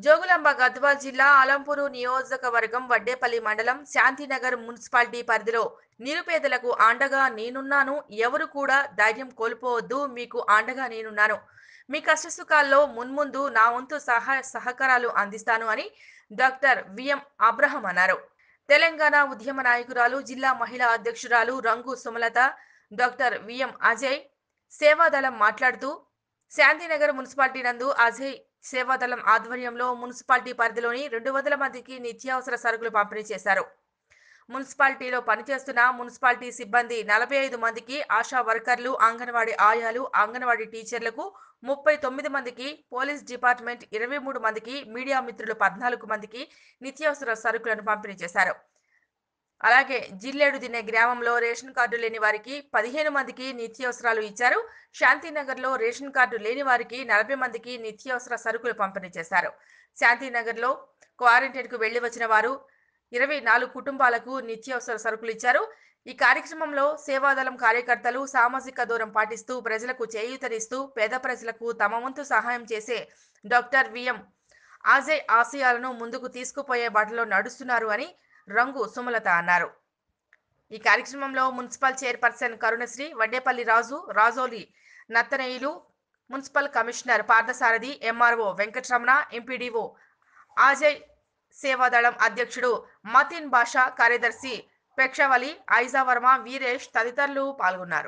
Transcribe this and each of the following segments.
జోగులాంబ గద్వాల్ జిల్లా అలంపూరు నియోజకవర్గం వడ్డేపల్లి మండలం శాంతినగర్ మున్సిపాలిటీ పరిధిలో నిరుపేదలకు అండగా నేనున్నాను ఎవరు కూడా ధైర్యం కోల్పోవద్దు మీకు అండగా నేనున్నాను మీ కష్టసుఖాల్లో మున్ముందు నా వంతు సహాయ సహకారాలు అందిస్తాను అని డాక్టర్ విఎం అబ్రహం అన్నారు తెలంగాణ ఉద్యమ నాయకురాలు జిల్లా మహిళా అధ్యక్షురాలు రంగు సుమలత డాక్టర్ విఎం అజయ్ సేవాదళం మాట్లాడుతూ శాంతినగర్ మున్సిపాలిటీ నందు అజయ్ సేవాదళం ఆధ్వర్యంలో మున్సిపాలిటీ పరిధిలోని రెండు వందల మందికి నిత్యావసర సరుకులు పంపిణీ చేశారు మున్సిపాలిటీలో పనిచేస్తున్న మున్సిపాలిటీ సిబ్బంది నలభై ఐదు మందికి ఆశా వర్కర్లు అంగన్వాడీ ఆయాలు అంగన్వాడీ టీచర్లకు ముప్పై తొమ్మిది మందికి పోలీస్ డిపార్ట్మెంట్ ఇరవై మూడు మందికి మీడియా మిత్రులు పద్నాలుగు మందికి నిత్యావసర సరుకులను పంపిణీ చేశారు అలాగే జిల్లేడు దినే గ్రామంలో రేషన్ కార్డు లేని వారికి పదిహేను మందికి నిత్యావసరాలు ఇచ్చారు శాంతినగర్లో రేషన్ కార్డు లేని వారికి నలభై మందికి నిత్యావసర సరుకులు పంపిణీ చేశారు శాంతినగర్లో క్వారంటైన్కు వెళ్లి వచ్చిన వారు ఇరవై నాలుగు కుటుంబాలకు నిత్యావసర సరుకులు ఇచ్చారు ఈ కార్యక్రమంలో సేవాదళం కార్యకర్తలు సామాజిక దూరం పాటిస్తూ ప్రజలకు చేయూతనిస్తూ పేద ప్రజలకు తమ వంతు సహాయం చేసే డాక్టర్ విఎం ఆజయ్ ఆశయాలను ముందుకు తీసుకుపోయే బాటలో నడుస్తున్నారు అని రంగు సుమలత అన్నారు ఈ కార్యక్రమంలో municipal chairperson Karunasri Vaddepalli Raju Rajoli Nattaneyulu municipal commissioner Parthasarathi MRO Venkataramana MPDO Ajay సేవాదళం అధ్యక్షుడు మతిన్ బాషా కార్యదర్శి పెక్షవలి ఐజా వర్మ వీరేష్ తదితరులు పాల్గొన్నారు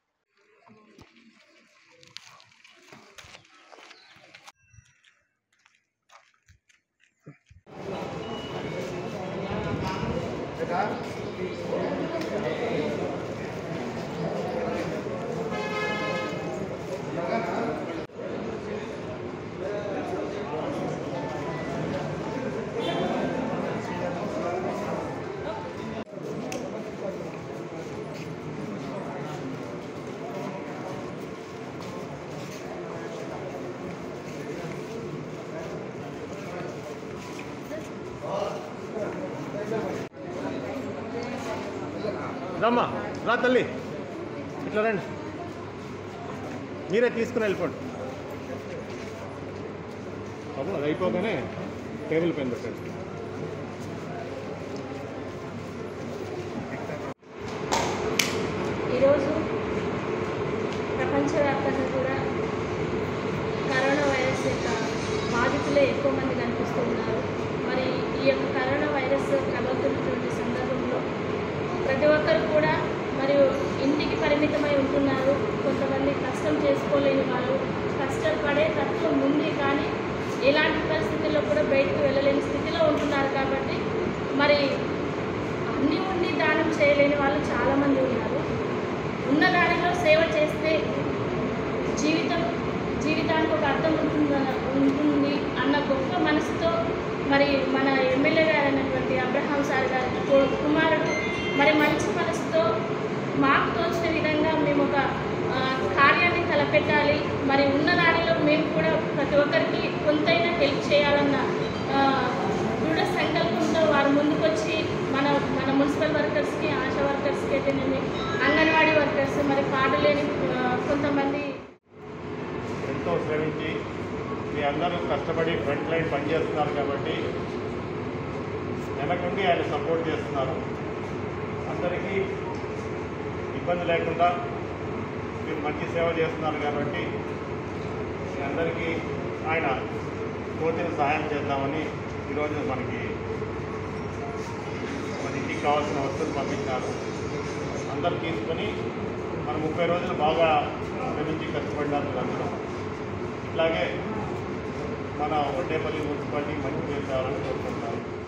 రమ్మా రా తల్లి ఇట్లా రండి మీరే తీసుకుని వెళ్ళిపోండి బాబు అది అయిపోగానే టేబుల్ పైన పెట్టండి ఈరోజు ప్రపంచవ్యాప్తంగా కూడా కరోనా వైరస్ యొక్క బాధితులే ఎక్కువ మంది కనిపిస్తున్నారు మరి ఈ యొక్క కరోనా వైరస్ ప్రబలుతున్నటువంటి సందర్భంలో ప్రతి ఒక్కరు కూడా మరియు ఇంటికి పరిమితమై ఉంటున్నారు కొంతమంది కష్టం చేసుకోలేని వాళ్ళు కష్టపడే తత్వం ఉంది కానీ ఎలాంటి పరిస్థితుల్లో కూడా బయటకు వెళ్ళలేని స్థితిలో ఉంటున్నారు కాబట్టి మరి అన్నీ ఉండి దానం చేయలేని వాళ్ళు చాలామంది ఉన్నారు ఉన్న దానిలో సేవ చేస్తే జీవితం జీవితానికి ఒక అర్థం ఉంటుందన్న ఉంటుంది అన్న గొప్ప మనసుతో మరి మన ఎమ్మెల్యే గారు అయినటువంటి అబ్రహాం సార్ గారి కు- కుమారుడు మరి మంచి మనసుతో మాకు తోచిన విధంగా మేము ఒక ఆ, కార్యాన్ని తలపెట్టాలి మరి ఉన్న దానిలో మేము కూడా ప్రతి ఒక్కరికి కొంతైనా హెల్ప్ చేయాలన్న ఆ, దృఢ సంకల్పంతో వారు ముందుకొచ్చి మన మన మున్సిపల్ వర్కర్స్కి ఆశా వర్కర్స్కి అయితేనేమి అంగన్వాడీ వర్కర్స్ మరి కార్డు లేని ఆ, కొంతమంది ఎంతో శ్రమించి మీ అందరూ కష్టపడి ఫ్రంట్ లైన్ పనిచేస్తున్నారు కాబట్టి వెనకుండి ఆయన సపోర్ట్ చేస్తున్నారు అందరికీ ఇబ్బంది లేకుండా మీరు మంచి సేవ చేస్తున్నారు కాబట్టి మీ అందరికీ ఆయన తోచిన సహాయం చేద్దామని ఈరోజు మనకి మన ఇంటికి కావాల్సిన వస్తువులు పంపించారు అందరూ తీసుకొని మన ముప్పై రోజులు బాగా శ్రమించి కష్టపడ్డారు మీరందరూ ఇట్లాగే మన వడ్డేపల్లి మున్సిపాలిటీ మంచి పేరు కావాలని కోరుకుంటున్నాను